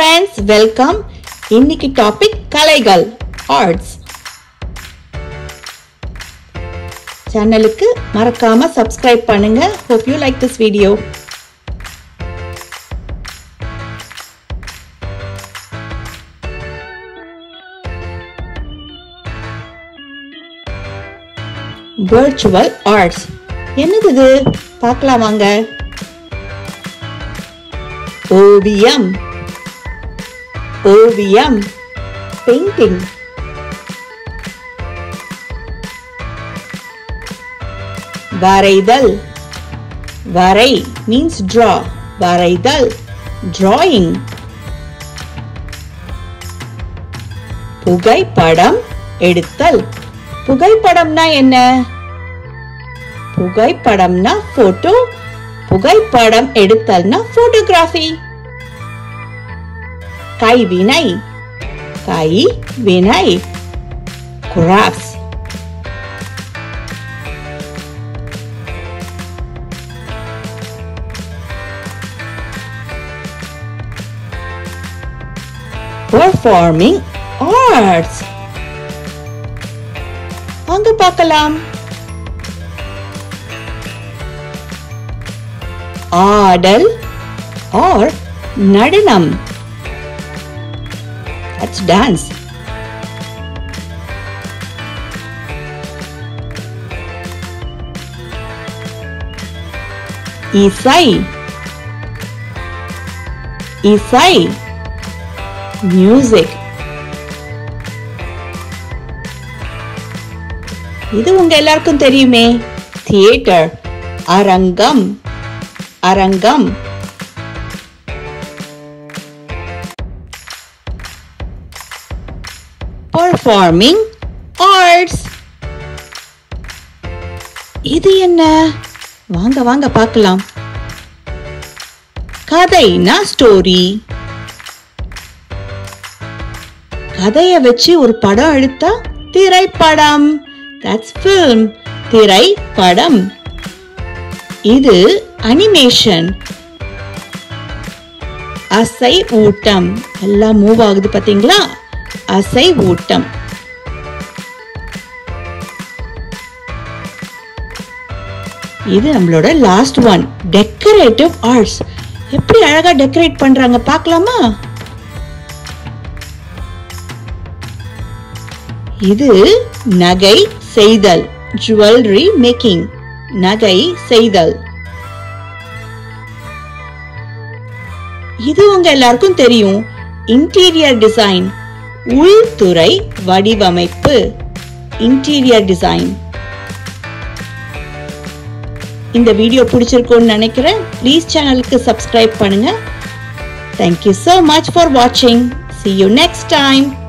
friends welcome இன்னைக்கு topic கலைகள் arts சேனலுக்கு மறக்காம சப்ஸ்கிரைப் பண்ணுங்க hope you like this video virtual arts என்னது இது பார்க்கலாம் வாங்க ஓவியம் ஓவியம் பெயிண்டிங் வரைதல் வரை மீன்ஸ் draw வரைதல் drawing புகைப்படம் எடுத்தல் புகைப்படம்னா என்ன புகைப்படம்னா போட்டோ புகைப்படம் எடுத்தல்னா போட்டோகிராஃபி கைவினை கை வினை கிராஃப்ட்ஸ் performing arts வாங்க பார்க்கலாம் ஆடல் or நடனம் that's dance இசை இசை மியூசிக் இது உங்க எல்லாருக்கும் தெரியுமே தியேட்டர் அரங்கம் அரங்கம் performing arts இது என்ன வாங்க வாங்க பார்க்கலாம் கதைனா ஸ்டோரி கதைய வச்சு ஒரு படம் எடுத்தா திரைப்படம் தட்ஸ் ஃபில்ம் திரைப்படம் இது அனிமேஷன் அசை ஊட்டம் எல்லாம் மூவ் ஆகுது பாத்தீங்களா அசை ஊட்டம் இது நம்மளோட லாஸ்ட் ஒன் டெக்கரேட்டிவ் ஆர்ட்ஸ் எப்படி அழகா டெக்கரேட் பண்றாங்க பார்க்கலாமா இது நகை செய்தல் ஜுவல்லரி மேக்கிங் நகை செய்தல் இது உங்க எல்லாருக்கும் தெரியும் இன்டீரியர் டிசைன் உள்துறை வடிவமைப்பு இன்டீரியர் டிசைன் இந்த வீடியோ பிடிச்சிருக்கும்னு நினைக்கிறேன் ப்ளீஸ் சேனலுக்கு சப்ஸ்கிரைப் பண்ணுங்க தேங்க்யூ so மச் ஃபார் வாட்சிங் see you next time